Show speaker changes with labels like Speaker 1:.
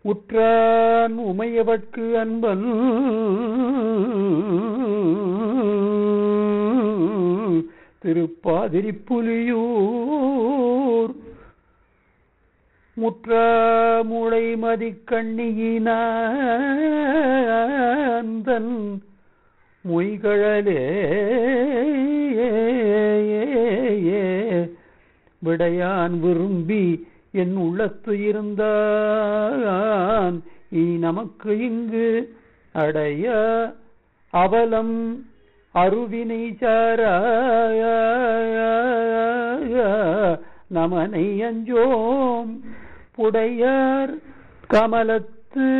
Speaker 1: உற்றான் உமையவட்கு அன்பன் திருப்பாதிரி புலியூர் முற்ற முளை மதிக்கண்ணியினாந்தன் மொய்கழலே விடையான் விரும்பி என் உள்ளத்து இருந்தான் இனி நமக்கு இங்கு அடைய அவலம் அருவினை சார நமனை அஞ்சோம் புடையார் கமலத்து